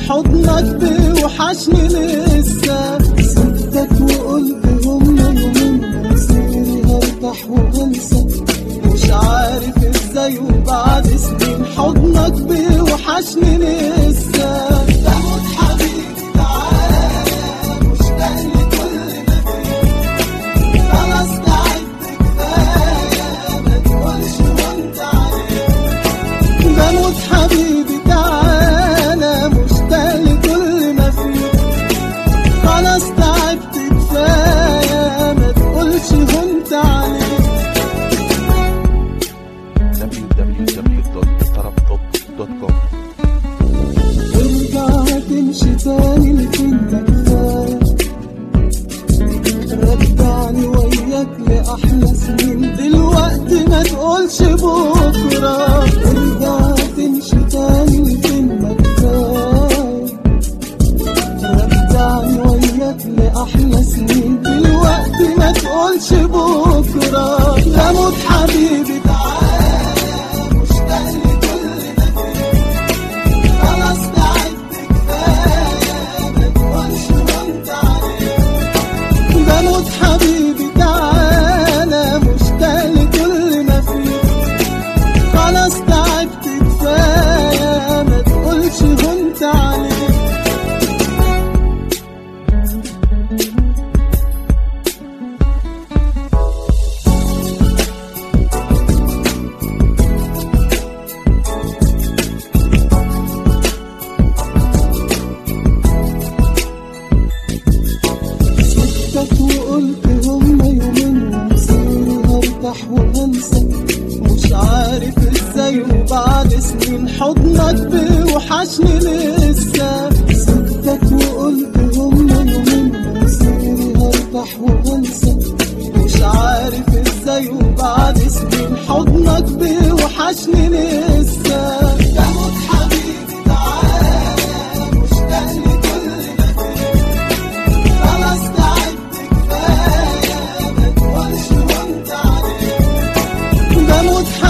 حضنك بيوحشني لسه سبتك وقلت هم يومين مصيري هرتاح وانسى مش عارف ازاي وبعد سنين حضنك بيوحشني لسه بموت حبيبي تعالى مشتاق لكل ما فيك خلاص تعبت كفايه ما تقولش وانت عليك بموت حبيبي تعالى مشتاق لكل ما فيك خلاص تعبت كفايه ما تقولش هنت عليك www.tarabtop.com ارجع تمشي تاني لكنت كفاية رجعني وياك لأحلى سنين دلوقتي ما تقولش بكرة ارجع تمشي تاني لكنت كفاية رجعني وياك لأحلى سنين دلوقتي ما تقولش بكرة لموت حبيبي تعالى مشتاق لكل ما فيك خلاص تعبت كفاية ما تقولش وانت عليك بموت حبيبي تعالى مشتاق لكل ما فيك خلاص تعبت كفاية ما تقولش هنت عليك سبتك وقلت هم يومين ومصيري هرتاح وانسى مش عارف ازاي وبعد سنين حضنك بيوحشني لسه سبتك وقلت هم يومين ومصيري هرتاح وانسى مش عارف ازاي وبعد سنين حضنك بيوحشني لسه بموت حبيبي تعالى مشتاق لكل ما فيك خلاص تعبت كفاية ما تقولش وانت عليك بموت